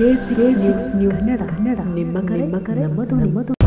K six news Kannada Kannada ನಿಮ್ಮ ಕರೆ ನಿಮ್ಮ ಕರೆ ನಮ್ಮ ಧ್ವನಿ, ನಮ್ಮ ಧ್ವನಿ.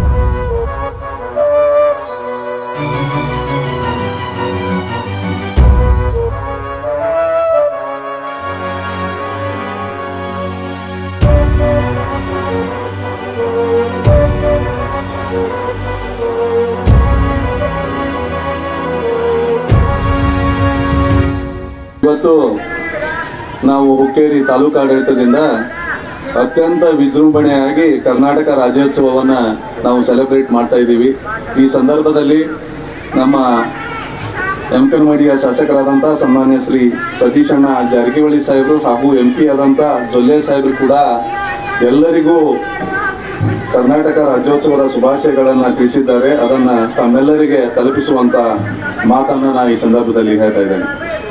ಇವತ್ತು ನಾವು ಹುಕ್ಕೇರಿ ತಾಲೂಕು ಆಡಳಿತದಿಂದ ಅತ್ಯಂತ ವಿಜೃಂಭಣೆಯಾಗಿ ಕರ್ನಾಟಕ ರಾಜ್ಯೋತ್ಸವವನ್ನ ನಾವು ಸೆಲೆಬ್ರೇಟ್ ಮಾಡ್ತಾ ಇದ್ದೀವಿ ಈ ಸಂದರ್ಭದಲ್ಲಿ ನಮ್ಮ ಯಮಕನಮಡಿಯ ಶಾಸಕರಾದಂಥ ಸನ್ಮಾನ್ಯ ಶ್ರೀ ಸತೀಶಣ್ಣ ಜಾರಕಿಹೊಳಿ ಸಾಹೇಬರು ಹಾಗೂ ಎಂ ಪಿ ಆದಂಥ ಜೊಲ್ಲೆ ಸಾಹೇಬರು ಕೂಡ ಎಲ್ಲರಿಗೂ ಕರ್ನಾಟಕ ರಾಜ್ಯೋತ್ಸವದ ಶುಭಾಶಯಗಳನ್ನ ತಿಳಿಸಿದ್ದಾರೆ ಅದನ್ನ ತಮ್ಮೆಲ್ಲರಿಗೆ ತಲುಪಿಸುವಂತ ಮಾತನ್ನ ನಾನು ಈ ಸಂದರ್ಭದಲ್ಲಿ ಹೇಳ್ತಾ ಇದ್ದೇನೆ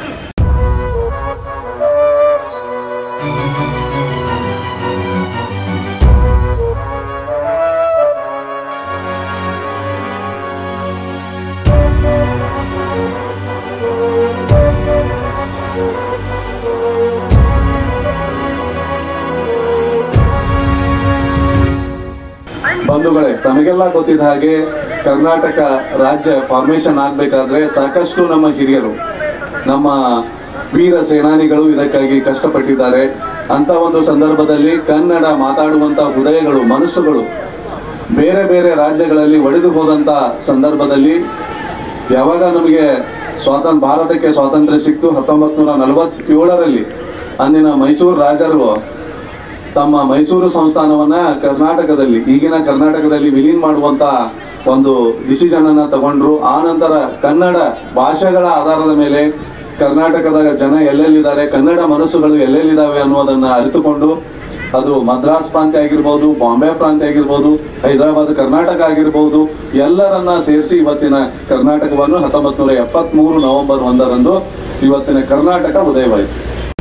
ಬಂಧುಗಳೇ ತಮಗೆಲ್ಲ ಗೊತ್ತಿದ್ದ ಹಾಗೆ ಕರ್ನಾಟಕ ರಾಜ್ಯ ಫಾರ್ಮೇಶನ್ ಆಗ್ಬೇಕಾದ್ರೆ ಸಾಕಷ್ಟು ನಮ್ಮ ಹಿರಿಯರು ನಮ್ಮ ವೀರ ಸೇನಾನಿಗಳು ಇದಕ್ಕಾಗಿ ಕಷ್ಟಪಟ್ಟಿದ್ದಾರೆ ಅಂತ ಒಂದು ಸಂದರ್ಭದಲ್ಲಿ ಕನ್ನಡ ಮಾತಾಡುವಂತ ಹೃದಯಗಳು ಮನಸ್ಸುಗಳು ಬೇರೆ ಬೇರೆ ರಾಜ್ಯಗಳಲ್ಲಿ ಒಡೆದು ಹೋದಂತ ಸಂದರ್ಭದಲ್ಲಿ ಯಾವಾಗ ನಮಗೆ ಸ್ವಾತಂತ್ರ್ಯ ಭಾರತಕ್ಕೆ ಸ್ವಾತಂತ್ರ್ಯ ಸಿಕ್ತು ಹತ್ತೊಂಬತ್ ನೂರ ನಲವತ್ತೇಳರಲ್ಲಿ ಅಂದಿನ ಮೈಸೂರು ರಾಜರು ತಮ್ಮ ಮೈಸೂರು ಸಂಸ್ಥಾನವನ್ನ ಕರ್ನಾಟಕದಲ್ಲಿ ಈಗಿನ ಕರ್ನಾಟಕದಲ್ಲಿ ವಿಲೀನ್ ಮಾಡುವಂತ ಒಂದು ಡಿಸಿಷನ್ ಅನ್ನ ತಗೊಂಡ್ರು ಆ ನಂತರ ಕನ್ನಡ ಭಾಷೆಗಳ ಆಧಾರದ ಮೇಲೆ ಕರ್ನಾಟಕದ ಜನ ಎಲ್ಲೆಲ್ಲಿದ್ದಾರೆ ಕನ್ನಡ ಮನಸ್ಸುಗಳು ಎಲ್ಲೆಲ್ಲಿದ್ದಾವೆ ಅನ್ನೋದನ್ನ ಅರಿತುಕೊಂಡು ಅದು ಮದ್ರಾಸ್ ಪ್ರಾಂತ್ಯ ಆಗಿರ್ಬೋದು ಬಾಂಬೆ ಪ್ರಾಂತ್ಯ ಆಗಿರ್ಬೋದು ಹೈದರಾಬಾದ್ ಕರ್ನಾಟಕ ಆಗಿರ್ಬೋದು ಎಲ್ಲರನ್ನ ಸೇರಿಸಿ ಇವತ್ತಿನ ಕರ್ನಾಟಕವನ್ನು ಹತ್ತೊಂಬತ್ ನೂರ ಎಪ್ಪತ್ತ್ ಮೂರು ನವೆಂಬರ್ ಒಂದರಂದು ಇವತ್ತಿನ ಕರ್ನಾಟಕ ಉದಯವಾಯಿತು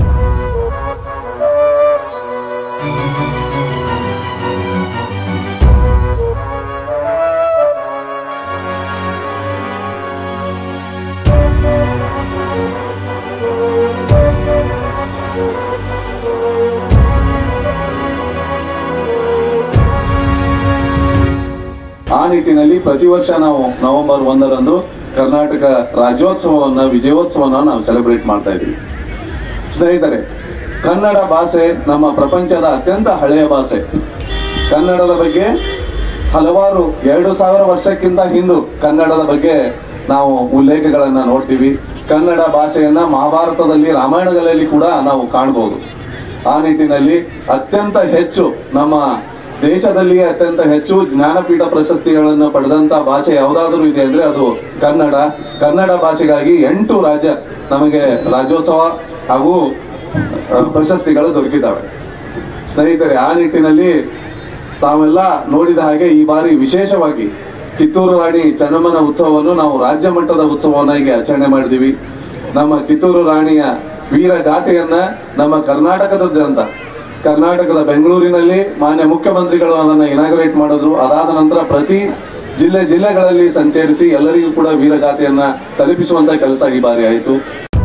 ಆ ನಿಟ್ಟಿನಲ್ಲಿ ಪ್ರತಿ ವರ್ಷ ನಾವು ನವೆಂಬರ್ ಒಂದರಂದು ಕರ್ನಾಟಕ ರಾಜ್ಯೋತ್ಸವವನ್ನ ವಿಜಯೋತ್ಸವನ ನಾವು ಸೆಲೆಬ್ರೇಟ್ ಮಾಡ್ತಾ ಇದ್ದೀವಿ ಸ್ನೇಹಿತರೆ ಕನ್ನಡ ಭಾಷೆ ನಮ್ಮ ಪ್ರಪಂಚದ ಅತ್ಯಂತ ಹಳೆಯ ಭಾಷೆ ಕನ್ನಡದ ಬಗ್ಗೆ ಹಲವಾರು ಎರಡು ಸಾವಿರ ವರ್ಷಕ್ಕಿಂತ ಹಿಂದು ಕನ್ನಡದ ಬಗ್ಗೆ ನಾವು ಉಲ್ಲೇಖಗಳನ್ನ ನೋಡ್ತೀವಿ ಕನ್ನಡ ಭಾಷೆಯನ್ನ ಮಹಾಭಾರತದಲ್ಲಿ ರಾಮಾಯಣಗಳಲ್ಲಿ ಕೂಡ ನಾವು ಕಾಣಬಹುದು ಆ ನಿಟ್ಟಿನಲ್ಲಿ ಅತ್ಯಂತ ಹೆಚ್ಚು ನಮ್ಮ ದೇಶದಲ್ಲಿಯೇ ಅತ್ಯಂತ ಹೆಚ್ಚು ಜ್ಞಾನಪೀಠ ಪ್ರಶಸ್ತಿಗಳನ್ನು ಪಡೆದಂತ ಭಾಷೆ ಯಾವುದಾದ್ರೂ ಇದೆ ಅಂದ್ರೆ ಅದು ಕನ್ನಡ ಕನ್ನಡ ಭಾಷೆಗಾಗಿ ಎಂಟು ರಾಜ್ಯ ನಮಗೆ ರಾಜ್ಯೋತ್ಸವ ಹಾಗೂ ಆ, ಪ್ರಶಸ್ತಿಗಳು ದೊರಕಿದ್ದಾವೆ ಸ್ನೇಹಿತರೆ ಆ ನಿಟ್ಟಿನಲ್ಲಿ ತಾವೆಲ್ಲ ನೋಡಿದ ಹಾಗೆ ಈ ಬಾರಿ ವಿಶೇಷವಾಗಿ ಕಿತ್ತೂರು ರಾಣಿ ಚೆನ್ನಮ್ಮನ ಉತ್ಸವವನ್ನು ನಾವು ರಾಜ್ಯ ಮಟ್ಟದ ಉತ್ಸವವನ್ನಾಗಿ ಆಚರಣೆ ಮಾಡಿದೀವಿ ನಮ್ಮ ಕಿತ್ತೂರು ರಾಣಿಯ ವೀರ ಗಾಥೆಯನ್ನ ನಮ್ಮ ಕರ್ನಾಟಕದಾದ್ಯಂತ ಕರ್ನಾಟಕದ ಬೆಂಗಳೂರಿನಲ್ಲಿ ಮಾನ್ಯ ಮುಖ್ಯಮಂತ್ರಿಗಳು ಅದನ್ನ ಇನಾಗ್ರೇಟ್ ಮಾಡಿದ್ರು ಅದಾದ ನಂತರ ಪ್ರತಿ ಜಿಲ್ಲೆ ಜಿಲ್ಲೆಗಳಲ್ಲಿ ಸಂಚರಿಸಿ ಎಲ್ಲರಿಗೂ ಕೂಡ ವೀರಗಾಥೆಯನ್ನ ತಲುಪಿಸುವಂತ ಕೆಲಸ ಈ ಬಾರಿ ಆಯಿತು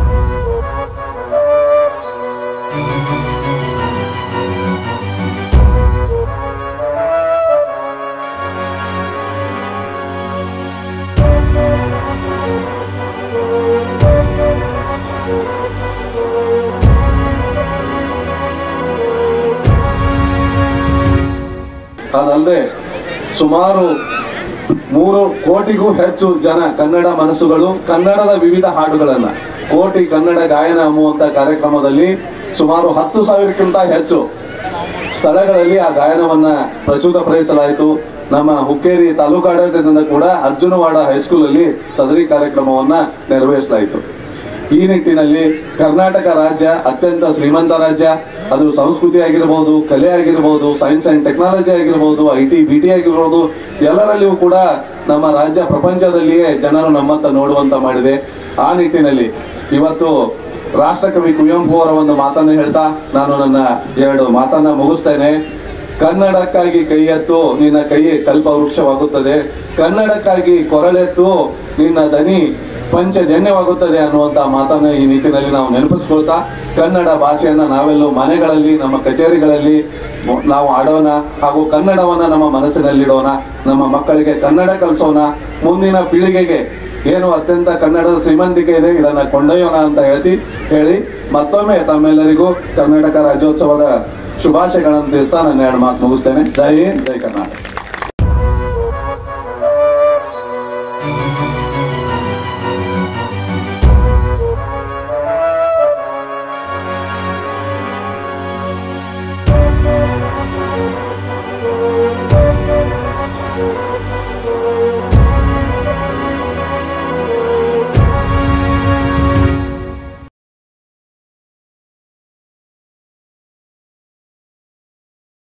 ಅದಲ್ಲದೆ ಸುಮಾರು ಮೂರು ಕೋಟಿಗೂ ಹೆಚ್ಚು ಜನ ಕನ್ನಡ ಮನಸ್ಸುಗಳು ಕನ್ನಡದ ವಿವಿಧ ಹಾಡುಗಳನ್ನ ಕೋಟಿ ಕನ್ನಡ ಗಾಯನ ಅನ್ನುವಂತ ಕಾರ್ಯಕ್ರಮದಲ್ಲಿ ಸುಮಾರು ಹತ್ತು ಸಾವಿರಕ್ಕಿಂತ ಹೆಚ್ಚು ಸ್ಥಳಗಳಲ್ಲಿ ಆ ಗಾಯನವನ್ನ ಪ್ರಸ್ತುತಪಡಿಸಲಾಯಿತು ನಮ್ಮ ಹುಕ್ಕೇರಿ ತಾಲೂಕಾಡಳಿತದಿಂದ ಕೂಡ ಅರ್ಜುನವಾಡ ಹೈಸ್ಕೂಲ್ ಅಲ್ಲಿ ಸದರಿ ಕಾರ್ಯಕ್ರಮವನ್ನ ನೆರವೇರಿಸಲಾಯಿತು ಈ ನಿಟ್ಟಿನಲ್ಲಿ ಕರ್ನಾಟಕ ರಾಜ್ಯ ಅತ್ಯಂತ ಶ್ರೀಮಂತ ರಾಜ್ಯ ಅದು ಸಂಸ್ಕೃತಿ ಆಗಿರ್ಬೋದು ಕಲೆ ಆಗಿರ್ಬೋದು ಸೈನ್ಸ್ ಅಂಡ್ ಟೆಕ್ನಾಲಜಿ ಆಗಿರ್ಬೋದು ಐ ಟಿ ಬಿ ಟಿ ಆಗಿರ್ಬೋದು ಎಲ್ಲರಲ್ಲಿಯೂ ಕೂಡ ನಮ್ಮ ರಾಜ್ಯ ಪ್ರಪಂಚದಲ್ಲಿಯೇ ಜನರು ನಮ್ಮತ್ತ ನೋಡುವಂತ ಮಾಡಿದೆ ಆ ನಿಟ್ಟಿನಲ್ಲಿ ಇವತ್ತು ರಾಷ್ಟ್ರಕವಿ ಕುವೆಂಪು ಅವರ ಒಂದು ಮಾತನ್ನು ಹೇಳ್ತಾ ನಾನು ನನ್ನ ಎರಡು ಮಾತನ್ನ ಮುಗಿಸ್ತೇನೆ ಕನ್ನಡಕ್ಕಾಗಿ ಕೈ ಎತ್ತು ನಿನ್ನ ಕೈ ಕಲ್ಪ ವೃಕ್ಷವಾಗುತ್ತದೆ ಕನ್ನಡಕ್ಕಾಗಿ ಕೊರಳೆತ್ತು ನಿನ್ನ ದನಿ ಪಂಚಜನ್ಯವಾಗುತ್ತದೆ ಅನ್ನುವಂತ ಮಾತನ್ನ ಈ ನಿಟ್ಟಿನಲ್ಲಿ ನಾವು ನೆನಪಿಸ್ಕೊಳ್ತಾ ಕನ್ನಡ ಭಾಷೆಯನ್ನ ನಾವೆಲ್ಲೂ ಮನೆಗಳಲ್ಲಿ ನಮ್ಮ ಕಚೇರಿಗಳಲ್ಲಿ ಮ- ನಾವು ಆಡೋಣ ಹಾಗೂ ಕನ್ನಡವನ್ನ ನಮ್ಮ ಮನಸ್ಸಿನಲ್ಲಿಡೋಣ ನಮ್ಮ ಮಕ್ಕಳಿಗೆ ಕನ್ನಡ ಕಲಿಸೋಣ ಮುಂದಿನ ಪೀಳಿಗೆಗೆ ಏನು ಅತ್ಯಂತ ಕನ್ನಡದ ಶ್ರೀಮಂತಿಕೆ ಇದೆ ಇದನ್ನ ಕೊಂಡೊಯ್ಯೋಣ ಅಂತ ಹೇಳ್ತಿ ಹೇಳಿ ಮತ್ತೊಮ್ಮೆ ತಮ್ಮೆಲ್ಲರಿಗೂ ಕರ್ನಾಟಕ ರಾಜ್ಯೋತ್ಸವದ ಶುಭಾಶಯಗಳನ್ನು ತಿಳಿಸ್ತಾ ನನ್ನ ಎರಡು ಮಾತು ಮುಗಿಸ್ತೇನೆ ಜೈ ಹಿಂದ್ ಜೈ ಕರ್ನಾಟಕ Thank